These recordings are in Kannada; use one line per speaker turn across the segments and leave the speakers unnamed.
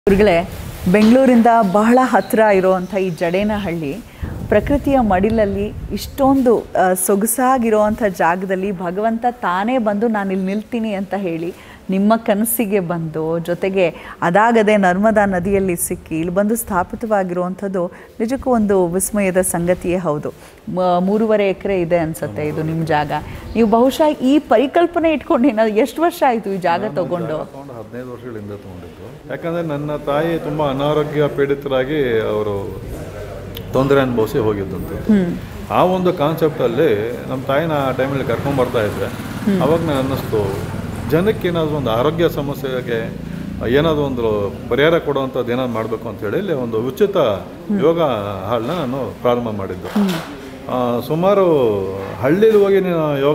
ಗುರುಗಳೇ ಬೆಂಗಳೂರಿಂದ ಬಹಳ ಹತ್ತಿರ ಇರುವಂಥ ಈ ಜಡೇನಹಳ್ಳಿ ಪ್ರಕೃತಿಯ ಮಡಿಲಲ್ಲಿ ಇಷ್ಟೊಂದು ಆ, ಸೊಗಸಾಗಿರುವಂಥ ಜಾಗದಲ್ಲಿ ಭಗವಂತ ತಾನೇ ಬಂದು ನಾನು ಇಲ್ಲಿ ನಿಲ್ತೀನಿ ಅಂತ ಹೇಳಿ ನಿಮ್ಮ ಕನಸಿಗೆ ಬಂದು ಜೊತೆಗೆ ಅದಾಗದೆ ನರ್ಮದಾ ನದಿಯಲ್ಲಿ ಸಿಕ್ಕಿ ಇಲ್ಲಿ ಬಂದು ಸ್ಥಾಪಿತವಾಗಿರುವಂಥದ್ದು ನಿಜಕ್ಕೂ ಒಂದು ವಿಸ್ಮಯದ ಸಂಗತಿಯೇ ಹೌದು ಮ- ಮೂರುವರೆ ಎಕರೆ ಇದೆ ಅನ್ಸುತ್ತೆ ಇದು ನಿಮ್ಮ ಜಾಗ ನೀವು ಬಹುಶಃ ಈ ಪರಿಕಲ್ಪನೆ ಇಟ್ಕೊಂಡು ಏನಾದ್ರು ಎಷ್ಟು ವರ್ಷ ಆಯಿತು ಈ ಜಾಗ ತಗೊಂಡು
ತಗೊಂಡು ಹದಿನೈದು ವರ್ಷಗಳಿಂದ ತಗೊಂಡಿದ್ದು ಯಾಕಂದರೆ ನನ್ನ ತಾಯಿ ತುಂಬ ಅನಾರೋಗ್ಯ ಪೀಡಿತರಾಗಿ ಅವರು ತೊಂದರೆ ಅನುಭವಿಸಿ ಹೋಗಿದ್ದಂತೆ ಆ ಒಂದು ಕಾನ್ಸೆಪ್ಟಲ್ಲಿ ನಮ್ಮ ತಾಯಿನ ಆ ಟೈಮಲ್ಲಿ ಕರ್ಕೊಂಡ್ ಬರ್ತಾ ಇದ್ದೆ ಅವಾಗ ನನಗೆ ಅನ್ನಿಸ್ತು ಜನಕ್ಕೆ ಏನಾದರೂ ಒಂದು ಆರೋಗ್ಯ ಸಮಸ್ಯೆಗೆ ಏನಾದರೂ ಒಂದು ಪರಿಹಾರ ಕೊಡುವಂಥದ್ದು ಏನಾದ್ರು ಮಾಡಬೇಕು ಅಂತ ಹೇಳಿ ಇಲ್ಲಿ ಒಂದು ಉಚಿತ ಯೋಗ ಹಾಳನ್ನ ನಾನು ಪ್ರಾರಂಭ ಮಾಡಿದ್ದು ಆ, ಸುಮಾರು ಹಳ್ಳಿಲಿ ಹೋಗಿ ನೀನು ಯೋಗ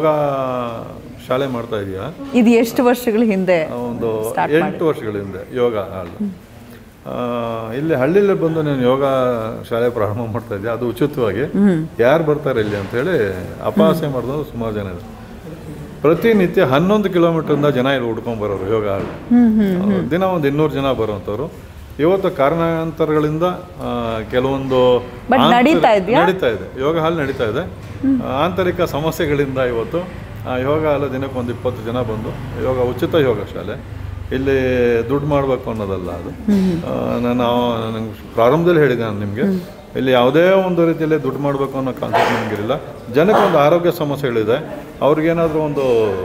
ಶಾಲೆ ಮಾಡ್ತಾ ಇದೀಯಾ
ಇದು ಎಷ್ಟು ವರ್ಷಗಳ ಹಿಂದೆ
ಒಂದು ಎಂಟು ವರ್ಷಗಳ ಹಿಂದೆ ಯೋಗ ಹಾಳು ಆ, ಇಲ್ಲಿ ಹಳ್ಳಿಲಿ ಬಂದು ನಾನು ಯೋಗ ಶಾಲೆ ಪ್ರಾರಂಭ ಮಾಡ್ತಾ ಇದ್ದೆ ಅದು ಉಚಿತವಾಗಿ ಯಾರು ಬರ್ತಾರೆ ಇಲ್ಲಿ ಅಂತೇಳಿ ಅಪಹಾಸ್ಯ ಮಾಡಿದ್ರು ಸುಮಾರು ಜನ ಇದ್ರು ಪ್ರತಿನಿತ್ಯ ಹನ್ನೊಂದು ಕಿಲೋಮೀಟರಿಂದ ಜನ ಇಲ್ಲಿ ಹುಡ್ಕೊಂಡ್ ಬರೋರು ಯೋಗ ಹಾಳು ಅವ್ರು ದಿನ ಒಂದು ಇನ್ನೂರು ಜನ ಬರುವಂಥವ್ರು ಇವತ್ತು ಕಾರಣಾಂತರಗಳಿಂದ ಆ, ಕೆಲವೊಂದು
But
ಆಂತರ-
ನಡೀತಾ ಇದ್ಯಾ?
ನಡೀತಾ ಇದೆ ಯೋಗ ಹಾಲು ನಡೀತಾ ಇದೆ ಆಂತರಿಕ ಸಮಸ್ಯೆಗಳಿಂದ ಇವತ್ತು ಆ, ಯೋಗ ಹಾಲು ದಿನಕ್ಕೆ ಒಂದು ಇಪ್ಪತ್ತು ಜನ ಬಂದು ಯೋಗ ಉಚಿತ ಯೋಗ ಶಾಲೆ ಇಲ್ಲಿ ದುಡ್ಡು ಮಾಡಬೇಕು ಅನ್ನೋದಲ್ಲ ಅದು ಆ, ನಾನು ನನಗೆ ಪ್ರಾರಂಭದಲ್ಲಿ ಹೇಳಿದೆ ನಾನು ನಿಮಗೆ ಇಲ್ಲಿ ಯಾವುದೇ ಒಂದು ರೀತಿಯಲ್ಲಿ ದುಡ್ಡು ಮಾಡಬೇಕು ಅನ್ನೋ ಕಾನ್ಸೆಪ್ಟ್ ನಮಗಿರಲಿಲ್ಲ ಜನಕ್ಕೆ ಒಂದು ಆರೋಗ್ಯ ಸಮಸ್ಯೆಗಳಿದೆ ಅವ್ರಿಗೇನಾದರೂ ಒಂದು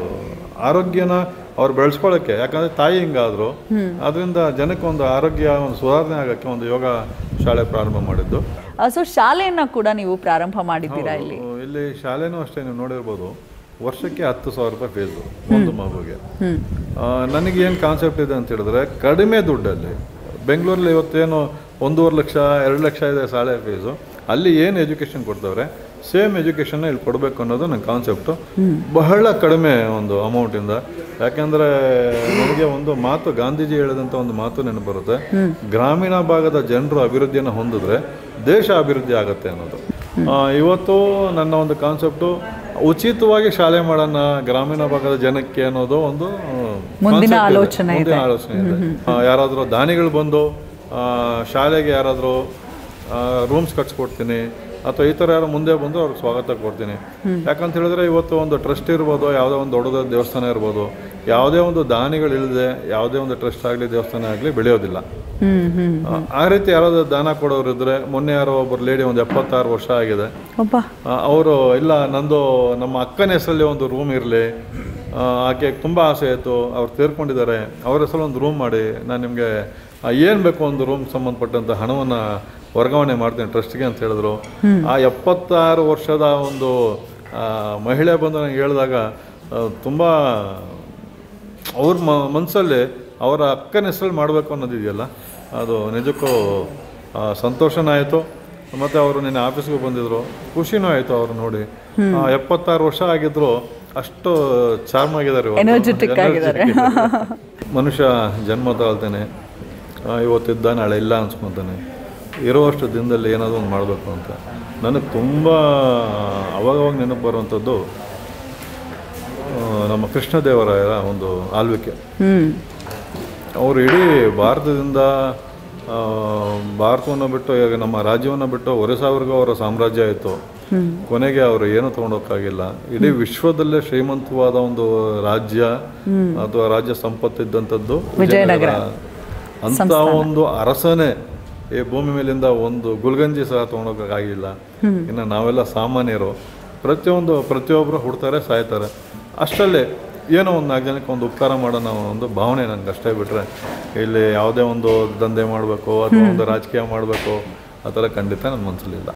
ಆರೋಗ್ಯನ ಅವ್ರು ಬೆಳೆಸ್ಕೊಳ್ಳೋಕ್ಕೆ ಯಾಕಂದರೆ ತಾಯಿ ಹಿಂಗಾದ್ರು ಅದರಿಂದ ಜನಕ್ಕೆ ಒಂದು ಆರೋಗ್ಯ ಒಂದು ಸುಧಾರಣೆ ಆಗೋಕ್ಕೆ ಒಂದು ಯೋಗ ಶಾಲೆ ಪ್ರಾರಂಭ ಮಾಡಿದ್ದು
ಸೊ ಶಾಲೆಯನ್ನ ಕೂಡ ನೀವು ಪ್ರಾರಂಭ ಮಾಡಿದ್ದೀರಾ ಇಲ್ಲಿ
ಹೌದು. ಇಲ್ಲಿ ಶಾಲೆನೂ ಅಷ್ಟೇ ನೀವು ನೋಡಿರ್ಬೋದು ವರ್ಷಕ್ಕೆ ಹತ್ತು ಸಾವಿರ ರೂಪಾಯಿ ಫೀಸು ಒಂದು ಮಗುಗೆ ಆ, ನನಗೆ ಏನು ಕಾನ್ಸೆಪ್ಟ್ ಇದೆ ಅಂತ ಹೇಳಿದ್ರೆ ಕಡಿಮೆ ದುಡ್ಡಲ್ಲಿ ಬೆಂಗಳೂರಲ್ಲಿ ಇವತ್ತೇನು ಒಂದೂವರೆ ಲಕ್ಷ ಎರಡು ಲಕ್ಷ ಇದೆ ಶಾಲೆ ಫೀಸು ಅಲ್ಲಿ ಏನು ಎಜುಕೇಷನ್ ಕೊಡ್ತವ್ರೆ ಸೇಮ್ ಎಜುಕೇಷನ್ನ ಇಲ್ಲಿ ಕೊಡಬೇಕು ಅನ್ನೋದು ನನ್ನ ಕಾನ್ಸೆಪ್ಟು ಬಹಳ ಕಡಿಮೆ ಒಂದು ಅಮೌಂಟಿಂದ ಯಾಕೆಂದರೆ ನನಗೆ ಒಂದು ಮಾತು ಗಾಂಧೀಜಿ ಹೇಳಿದಂಥ ಒಂದು ಮಾತು ನೆನಪು ಬರುತ್ತೆ ಗ್ರಾಮೀಣ ಭಾಗದ ಜನರು ಅಭಿವೃದ್ಧಿಯನ್ನು ಹೊಂದಿದ್ರೆ ದೇಶ ಅಭಿವೃದ್ಧಿ ಆಗುತ್ತೆ ಅನ್ನೋದು ಆ, ಇವತ್ತು ನನ್ನ ಒಂದು ಕಾನ್ಸೆಪ್ಟು ಉಚಿತವಾಗಿ ಶಾಲೆ ಮಾಡೋಣ ಗ್ರಾಮೀಣ ಭಾಗದ ಜನಕ್ಕೆ ಅನ್ನೋದು ಒಂದು ಆ,
ಮುಂದಿನ
concept ಇದೆ.
ಆಲೋಚನೆ
ಮುಂದಿನ ಆಲೋಚನೆ ಇದೆ ಆ, ಯಾರಾದರೂ ದಾನಿಗಳು ಬಂದು ಆ, ಶಾಲೆಗೆ ಯಾರಾದರೂ ರೂಮ್ಸ್ ಕಟ್ಸ್ಕೊಡ್ತೀನಿ ಅಥವಾ ಈ ಥರ ಯಾರು ಮುಂದೆ ಬಂದು ಅವ್ರಿಗೆ ಸ್ವಾಗತ ಕೊಡ್ತೀನಿ ಯಾಕಂತ ಹೇಳಿದ್ರೆ ಇವತ್ತು ಒಂದು ಟ್ರಸ್ಟ್ ಇರ್ಬೋದು ಯಾವುದೋ ಒಂದು ದೊಡ್ಡದ ದೇವಸ್ಥಾನ ಇರ್ಬೋದು ಯಾವುದೇ ಒಂದು ದಾನಿಗಳು ಇಲ್ಲದೆ ಯಾವುದೇ ಒಂದು ಟ್ರಸ್ಟ್ ಆಗಲಿ ದೇವಸ್ಥಾನ ಆಗಲಿ ಬೆಳೆಯೋದಿಲ್ಲ
ಹ್ಮ್ ಹ್ಮ್
ಆ, ಆ ರೀತಿ ಯಾರಾದರೂ ದಾನ ಕೊಡೋರು ಇದ್ರೆ ಮೊನ್ನೆ ಯಾರೋ ಒಬ್ಬರು ಲೇಡಿ ಒಂದು ಎಪ್ಪತ್ತಾರು ವರ್ಷ ಆಗಿದೆ
ಒಬ್ಬ
ಅವರು ಇಲ್ಲ ನಂದು ನಮ್ಮ ಅಕ್ಕನ ಹೆಸರಲ್ಲಿ ಒಂದು ರೂಮ್ ಇರಲಿ ಆಕೆ ತುಂಬ ಆಸೆ ಆಯಿತು ಅವ್ರು ತೀರ್ಕೊಂಡಿದ್ದಾರೆ ಅವ್ರ ಹೆಸರಲ್ಲಿ ಒಂದು ರೂಮ್ ಮಾಡಿ ನಾನು ನಿಮಗೆ ಏನು ಬೇಕು ಒಂದು ರೂಮ್ ಸಂಬಂಧಪಟ್ಟಂಥ ಹಣವನ್ನು ವರ್ಗಾವಣೆ ಮಾಡ್ತೀನಿ ಟ್ರಸ್ಟ್ಗೆ ಅಂತ ಹೇಳಿದ್ರು ಆ ಎಪ್ಪತ್ತಾರು ವರ್ಷದ ಒಂದು ಆ, ಮಹಿಳೆ ಬಂದು ನನಗೆ ಹೇಳಿದಾಗ ತುಂಬ ಅವ್ರ ಮ ಮನಸ್ಸಲ್ಲಿ ಅವರ ಅಕ್ಕನ ಹೆಸರಲ್ಲಿ ಮಾಡಬೇಕು ಅನ್ನೋದಿದೆಯಲ್ಲ ಅದು ನಿಜಕ್ಕೂ ಆ, ಸಂತೋಷನೂ ಆಯಿತು ಮತ್ತು ಅವರು ನಿನ್ನೆ ಆಫೀಸ್ಗೆ ಬಂದಿದ್ರು ಖುಷಿನೂ ಆಯಿತು ಅವ್ರು ನೋಡಿ ಆ, ಎಪ್ಪತ್ತಾರು ವರ್ಷ ಆಗಿದ್ರು ಅಷ್ಟು ಚಾರ್ಮ್ ಆಗಿದ್ದಾರೆ ಇವತ್ತು.
Energetic ಆಗಿದ್ದಾರೆ.
Energetic. ಮನುಷ್ಯ ಜನ್ಮ ತಾಳ್ತಾನೆ ಆ, ಇವತ್ತಿದ್ದ ನಾಳೆ ಇಲ್ಲ ಅನ್ಸ್ಕೊತಾನೆ ಇರುವಷ್ಟು ದಿನದಲ್ಲಿ ಏನಾದರೂ ಒಂದು ಮಾಡಬೇಕು ಅಂತ ನನಗೆ ತುಂಬ ಅವಾಗವಾಗ ನೆನಪು ಬರುವಂಥದ್ದು ಆ, ನಮ್ಮ ಕೃಷ್ಣದೇವರಾಯರ ಒಂದು ಆಳ್ವಿಕೆ
ಹ್ಮ್
ಅವರು ಇಡೀ ಭಾರತದಿಂದ ಆ, ಭಾರತವನ್ನು ಬಿಟ್ಟು ಈಗ ನಮ್ಮ ರಾಜ್ಯವನ್ನು ಬಿಟ್ಟು ಒರಿಸ್ಸಾವರೆಗೂ ಅವರ ಸಾಮ್ರಾಜ್ಯ ಆಯಿತು ಕೊನೆಗೆ ಅವರು ಏನು ತೊಗೊಂಡೋಕ್ಕಾಗಿಲ್ಲ ಇಡೀ ವಿಶ್ವದಲ್ಲೇ ಶ್ರೀಮಂತವಾದ ಒಂದು ರಾಜ್ಯ ಅಥವಾ ರಾಜ್ಯ ಸಂಪತ್ತಿದ್ದಂಥದ್ದು ವಿಜಯನಗರ ಅಂತ ಒಂದು ಅರಸನೇ ಈ ಭೂಮಿ ಮೇಲಿಂದ ಒಂದು ಗುಲ್ಗಂಜಿ ಸಹ ತೊಗೊಂಡೋಗಕ್ಕಾಗಿಲ್ಲ ಇನ್ನು ನಾವೆಲ್ಲ ಸಾಮಾನ್ಯರು ಪ್ರತಿಯೊಂದು ಪ್ರತಿಯೊಬ್ಬರು ಹುಡ್ತಾರೆ ಸಾಯ್ತಾರೆ ಅಷ್ಟಲ್ಲೇ ಏನೋ ಒಂದು ನಾಲ್ಕು ಜನಕ್ಕೆ ಒಂದು ಉಪಕಾರ ಮಾಡೋಣ ಅನ್ನೋ ಒಂದು ಭಾವನೆ ನಂಗೆ ಅಷ್ಟೇ ಬಿಟ್ಟರೆ ಇಲ್ಲಿ ಯಾವುದೇ ಒಂದು ದಂಧೆ ಮಾಡಬೇಕು ಅಥವಾ ಒಂದು ರಾಜಕೀಯ ಮಾಡಬೇಕು ಆ ಥರ ಖಂಡಿತ ನನ್ನ ಮನಸ್ಸಲ್ಲಿಲ್ಲ